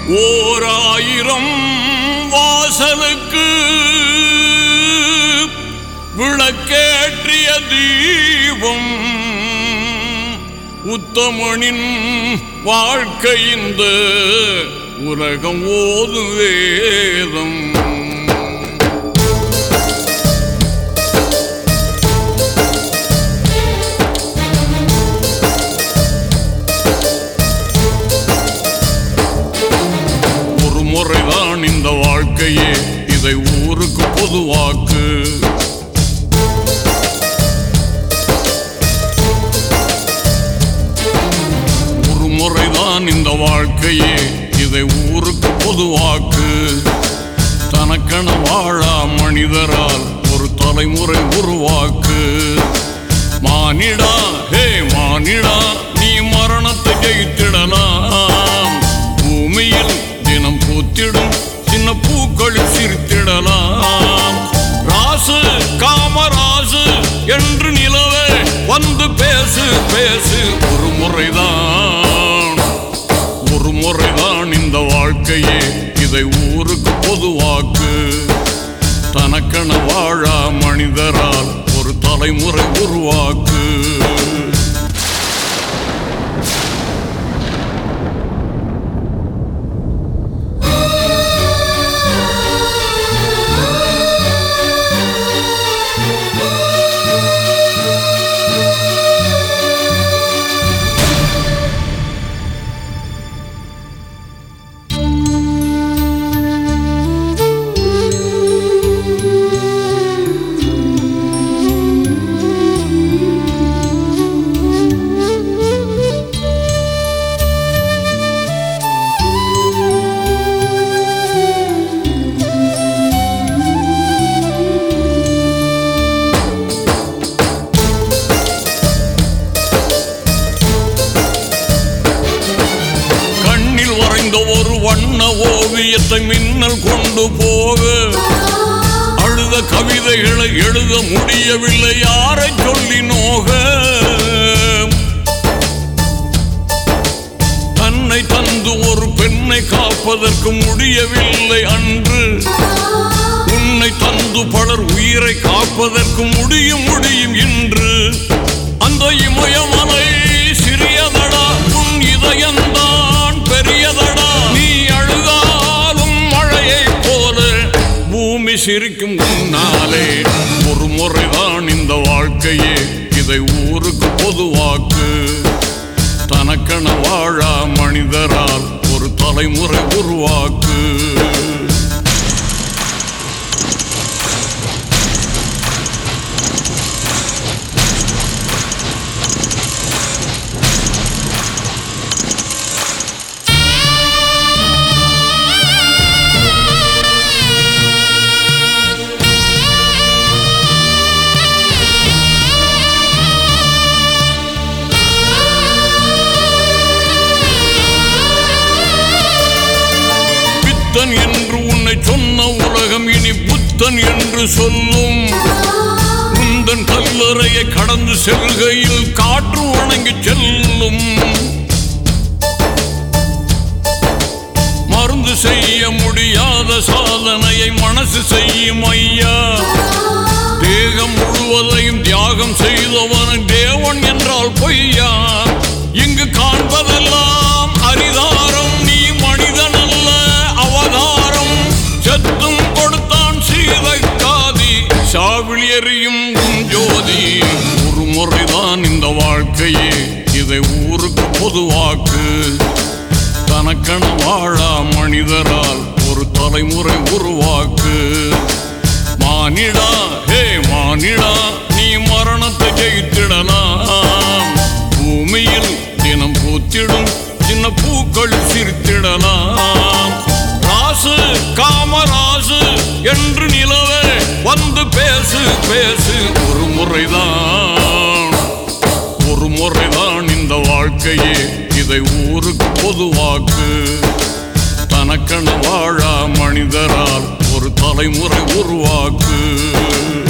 ஓர் ஆயிரம் வாசலுக்கு விளக்கேற்றிய தீபம் உத்தமனின் வாழ்க்கை இந்த உலகம் ஓது வேதம் ஒரு முறைதான் இந்த வாழ்க்கையே இதை ஊருக்கு பொதுவாக்கு ஒரு முறைதான் இந்த வாழ்க்கையே இதை ஊருக்கு பொதுவாக்கு தனக்கென வாழா மனிதரால் ஒரு தலைமுறை உருவாக்கு மானிடா ஹே மானிடா நீ மரணத்தை ஜெயித்திடலாம் பூமியில் தினம் பூத்திடும் சின்ன பூக்களில் சிரித்திடலாம் ராசு காமராசு என்று நிலவே வந்து பேசு பேசு ஒரு முறைதான் ஒரு முறைதான் இந்த வாழ்க்கையே இதை ஊருக்கு பொதுவாக்கு தனக்கென வாழா மனிதரால் ஒரு தலைமுறை உருவாக்கு கண்ணில் வரைந்த ஒரு வண்ண ஓவியத்தை மின்னல் கொண்டு போக அழுத கவிதைகளை எழுத முடியவில்லை யாரை சொல்லி நோக தன்னை தந்து ஒரு பெண்ணை காப்பதற்கு முடியவில்லை அன்று உன்னை தந்து பலர் உயிரை காப்பதற்கு முடியும் முடியும் இன்று அந்த இமயமலை சிறியதடா உன் இதயம்தான் பெரியதடா நீ அழுதாலும் மழையைப் போல பூமி சிரிக்கும் உன்னாலே ஒரு முறைதான் இந்த வாழ்க்கையே இதை ஊருக்கு பொதுவாக்கு தனக்கென வாழா மனிதரால் ஒரு தலைமுறை உருவாக்கு பித்தன் என்று உன்னை சொன்ன உலகம் இனி புத்தன் என்று சொல்லும் உந்தன் கல்லறையை கடந்து செல்கையில் காற்று வணங்கி செல்லும் மருந்து செய்ய முடியாத சாதனையை மனசு செய்யும் ஐயா தேகம் முழுவதையும் தியாகம் செய்தவன் தேவன் என்றால் பொய்யா இங்கு காண்பதெல்லாம் அரிதாரம் நீ மனிதன் அல்ல அவதாரம் செத்தும் கொடுத்தான் சீதைக்காதி சாவில் எரியும் உன் ஜோதி ஒரு முறைதான் இந்த வாழ்க்கையே இதை ஊருக்கு பொதுவாக்கு தனக்கென வாழா மனிதரால் ஒரு தலைமுறை உருவாக்கு மானிடா ஹே மானிடா நீ மரணத்தை ஜெயித்திடலாம் பூமியில் தினம் பூத்திடும் சின்ன பூக்கள் சிரித்திடலாம் ராசு காமராசு என்று நிலவே வந்து பேசு பேசு ஒரு முறைதான் ஒரு முறைதான் இந்த வாழ்க்கையே இதை ஊருக்கு பொதுவாக்கு தனக்கென வாழா மனிதரால் ஒரு தலைமுறை உருவாக்கு